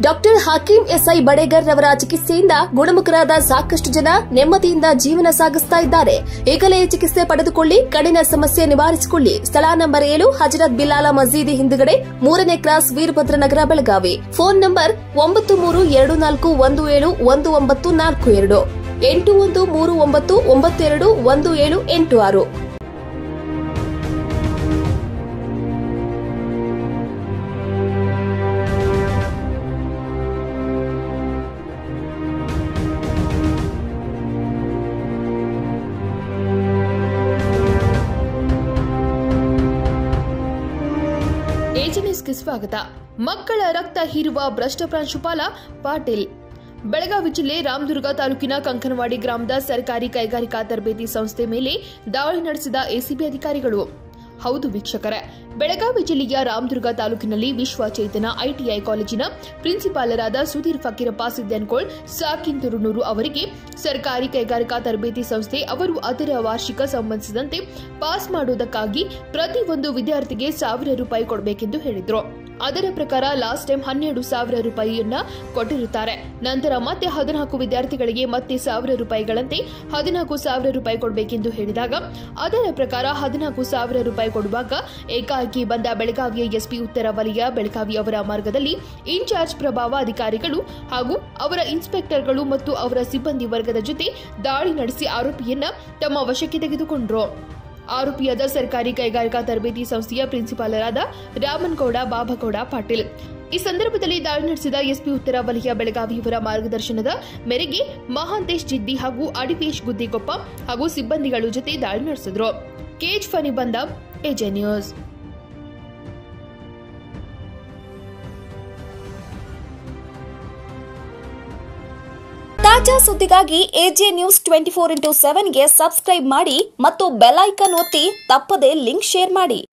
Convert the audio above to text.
doctor Hakim SI ಬಡೇಗರ್ ರವರ ಚಿಕಿತ್ಸೆಯಿಂದ ಗುಣಮುಖರಾದ ಸಾಕಷ್ಟು ಜನ ನೆಮ್ಮದಿಯಿಂದ ಜೀವನ ಸಾಗಿಸ್ತಾ ಇದ್ದಾರೆ ಈಗಲೇ ಚಿಕಿತ್ಸೆ ಪಡೆದುಕೊಳ್ಳಿ ಕಡಿನ ಸಮಸ್ಯೆ ನಿವಾರಿಸಿಕೊಳ್ಳಿ ಸ್ಥಳ ನಂಬರ್ ಏಳು ಹಜರತ್ ಬಿಲಾಲ ಮಸೀದಿ ಹಿಂದುಗಡೆ ಮೂರನೇ cross Veerabhadra Nagar Belagavi phone number ಒಂಬತ್ತು ಮೂರು ಎರಡು ನಾಲ್ಕು ಒಂದು ಏಳು ಒಂದು ಒಂಬತ್ತು ನಾಲ್ಕು ಎರಡು ಎಂಟು ಒಂದು ಮೂರು ಒಂಬತ್ತು ಒಂಬತ್ತೆರಡು ಒಂದು ಏಳು ಎಂಟು ಆರು ಏಜಿನೆಸ್ಗೆ ಸ್ವಾಗತ ಮಕ್ಕಳ ರಕ್ತ ಹೀರುವ ಭ್ರಷ್ಟ ಪ್ರಾಂಶುಪಾಲ ಪಾಟೀಲ್ ಬೆಳಗಾವಿ ಜಿಲ್ಲೆ ರಾಮದುರ್ಗ ತಾಲೂಕಿನ ಕಂಕನವಾಡಿ ಗ್ರಾಮದ ಸರ್ಕಾರಿ ಕೈಗಾರಿಕಾ ತರಬೇತಿ ಸಂಸ್ಥೆ ಮೇಲೆ ದಾಳಿ ನಡೆಸಿದ ಎಸಿಬಿ ಅಧಿಕಾರಿಗಳು ಹೌದು ವೀಕ್ಷಕರೇ ಬೆಳಗಾವಿ ಜಿಲ್ಲೆಯ ರಾಮದುರ್ಗ ತಾಲೂಕಿನಲ್ಲಿ ವಿಶ್ವ ಚೇತನ ಐಟಿಐ ಕಾಲೇಜಿನ ಪ್ರಿನ್ಸಿಪಾಲರಾದ ಸುಧೀರ್ ಫಕೀರಪ್ಪ ಸಿದ್ದನ್ಕೋಳ್ ಸಾಕಿನ್ ತುರುನೂರು ಅವರಿಗೆ ಸರ್ಕಾರಿ ಕೈಗಾರಿಕಾ ತರಬೇತಿ ಸಂಸ್ಥೆ ಅವರು ಅದರ ವಾರ್ಷಿಕ ಸಂಬಂಧಿಸಿದಂತೆ ಪಾಸ್ ಮಾಡುವುದಕ್ಕಾಗಿ ಪ್ರತಿ ಒಂದು ವಿದ್ಯಾರ್ಥಿಗೆ ಸಾವಿರ ರೂಪಾಯಿ ಕೊಡಬೇಕೆಂದು ಹೇಳಿದ್ರು ಅದರ ಪ್ರಕಾರ ಲಾಸ್ಟ್ ಟೈಮ್ ಹನ್ನೆರಡು ಸಾವಿರ ರೂಪಾಯಿಯನ್ನ ಕೊಟ್ಟಿರುತ್ತಾರೆ ನಂತರ ಮತ್ತೆ ಹದಿನಾಲ್ಕು ವಿದ್ಯಾರ್ಥಿಗಳಿಗೆ ಮತ್ತೆ ಸಾವಿರ ರೂಪಾಯಿಗಳಂತೆ ಹದಿನಾಲ್ಕು ಸಾವಿರ ರೂಪಾಯಿ ಕೊಡಬೇಕೆಂದು ಹೇಳಿದಾಗ ಅದರ ಪ್ರಕಾರ ಹದಿನಾಲ್ಕು ಸಾವಿರ ರೂಪಾಯಿ ಕೊಡುವಾಗ ಏಕಾಏಕಿ ಬಂದ ಬೆಳಗಾವಿಯ ಎಸ್ಪಿ ಉತ್ತರ ವಲಯ ಬೆಳಗಾವಿ ಅವರ ಮಾರ್ಗದಲ್ಲಿ ಇನ್ಚಾರ್ಜ್ ಪ್ರಭಾವ ಅಧಿಕಾರಿಗಳು ಹಾಗೂ ಅವರ ಇನ್ಸ್ಪೆಕ್ಟರ್ಗಳು ಮತ್ತು ಅವರ ಸಿಬ್ಬಂದಿ ವರ್ಗದ ಜೊತೆ ದಾಳಿ ನಡೆಸಿ ಆರೋಪಿಯನ್ನ ತಮ್ಮ ವಶಕ್ಕೆ ತೆಗೆದುಕೊಂಡ್ರು ಆರೋಪಿಯಾದ ಸರ್ಕಾರಿ ಕೈಗಾರಿಕಾ ತರಬೇತಿ ಸಂಸ್ಥೆಯ ಪ್ರಿನ್ಸಿಪಾಲರಾದ ರಾಮನ್ಗೌಡ ಬಾಬಗೌಡ ಪಾಟೀಲ್ ಈ ಸಂದರ್ಭದಲ್ಲಿ ದಾಳಿ ನಡೆಸಿದ ಎಸ್ಪಿ ಉತ್ತರ ವಲಯ ಬೆಳಗಾವಿಯವರ ಮಾರ್ಗದರ್ಶನದ ಮೇರೆಗೆ ಮಹಾಂತೇಶ್ ಜಿದ್ದಿ ಹಾಗೂ ಅಡಿಪೇಶ್ ಗುದ್ದಿಗೊಪ್ಪ ಹಾಗೂ ಸಿಬ್ಬಂದಿಗಳ ಜೊತೆ ದಾಳಿ ನಡೆಸಿದ್ರು ಕೇಜ್ ಫನಿ ಬಂದ ಎಜೆ ನ್ಯೂಸ್ ತಾಜಾ ಸುದ್ದಿಗಾಗಿ AJ news twenty four into ಸೆವೆನ್ಗೆ ಸಬ್ಸ್ಕ್ರೈಬ್ ಮಾಡಿ ಮತ್ತು ಬೆಲ್ ಐಕನ್ ಒತ್ತಿ ತಪ್ಪದೇ ಲಿಂಕ್ ಶೇರ್ ಮಾಡಿ